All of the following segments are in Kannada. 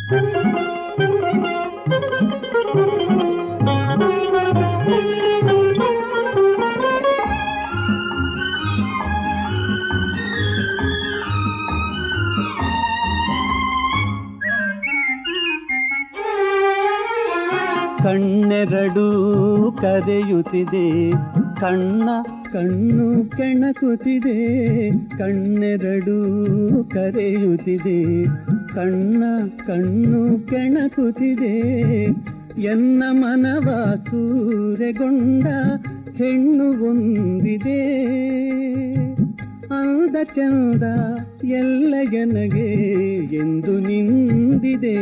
ಕಣ್ಣೆರಡು ಕರೆಯುತ್ತಿದೆ ಕಣ್ಣ ಕಣ್ಣು ಕೆಣಕುತ್ತಿದೆ ಕಣ್ಣೆರಡು ಕರೆಯುತ್ತಿದೆ ಕಣ್ಣ ಕಣ್ಣು ಕೆಣಕುತ್ತಿದೆ ಎನ್ನ ಮನವ ಸೂರೆಗೊಂಡ ಹೆಣ್ಣು ಒಂದಿದೆ ಅಂದ ಚಂದ ಎಲ್ಲ ಜನಗೆ ಎಂದು ನಿಂದಿದೆ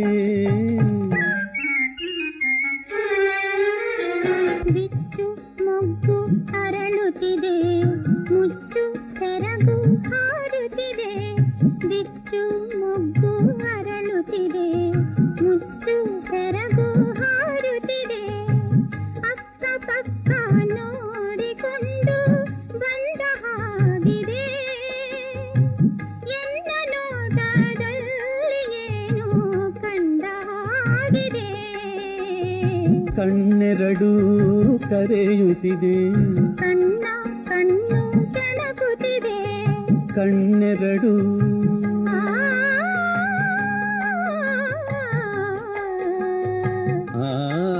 ಬಿಚ್ಚು ಮೊಗ್ಗು ಅರಳುತ್ತಿದೆ ಮುಚ್ಚು ಸೆರಗು ಹಾರುತ್ತಿದೆ ಬಿಚ್ಚು ಮೊಗ್ಗು ಅರಳುತ್ತಿದೆ ಮುಚ್ಚು ಸೆರಗು ಹಾರುತ್ತಿದೆ ಅಕ್ಕ ಪಕ್ಕ ನೋಡಿಕೊಂಡು ಬಂದ ಹಾಗಿದೆ ಎನ್ನ ನೋಟದಲ್ಲಿ ಏನು ಕಂಡ ಹಾಗಿದೆ ಕಣ್ಣೆರಡು ಕರೆಯುತ್ತಿದೆ ಕಣ್ಣ ಕಣ್ಣು ಕೆಣಕುತ್ತಿದೆ ಕಣ್ಣೆರಡು ಆ, ಆ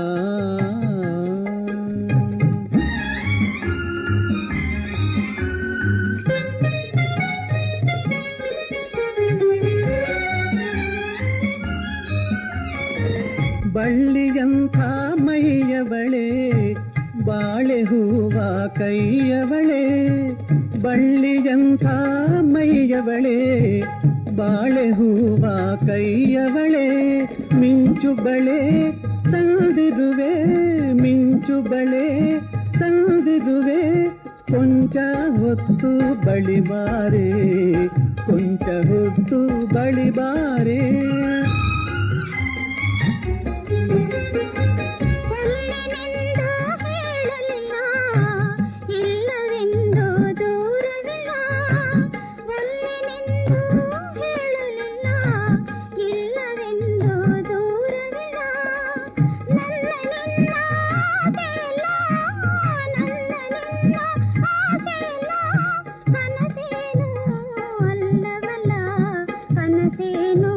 ಬಳ್ಳಿಯಂಥ ಮೈಯವಳೆ ಬಾಳೆ ಹೂವ ಕೈಯವಳೆ ಬಳ್ಳಿಯಂಥ ಮೈಯವಳೆ ಬಾಳೆ ಹೂವ ಕೈಯವಳೆ ಮಿಂಚು ಬಳೆ ತಂದಿರುವೆ ಮಿಂಚು ಬಳೆ ತಂದಿರುವೆ ಕೊಂಚ ಹೊತ್ತು ಬಳಿಬಾರೆ ಕೊಂಚ ಹೊತ್ತು ಬಳಿಬಾರೆ ಒಲ್ಲೆನೆಂದು ಹೇಳಲಿಲ್ಲ ಇಲ್ಲವೆಂದು ದೂರವಿಲ್ಲ ಒಲ್ಲೆನೆಂದು ಹೇಳಲಿಲ್ಲ ಇಲ್ಲವೆಂದು ದೂರವಿಲ್ಲ ನನ್ನ ನಿನ್ನ ಆಸೆಯಲ್ಲ ನನ್ನ ನಿನ್ನ ಆಸೆಯಲ್ಲ ಕನಸೇನು ಅಲ್ಲವಲ್ಲ ಕನಸೇನು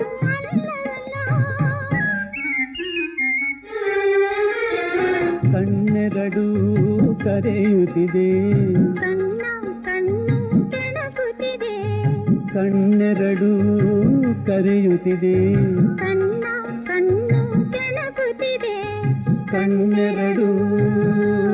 ಅಲ್ಲವಲ್ಲ ಕಣ್ಣೆರಡು ಕರೆಯುತ್ತಿದೆ ಕಣ್ಣ ಕಣ್ಣು ಕೆಣಕುತ್ತಿದೆ ಕಣ್ಣೆರಡು ಕರೆಯುತ್ತಿದೆ ಕಣ್ಣ ಕಣ್ಣು ಕೆಣಕುತ್ತಿದೆ ಕಣ್ಣೆರಡು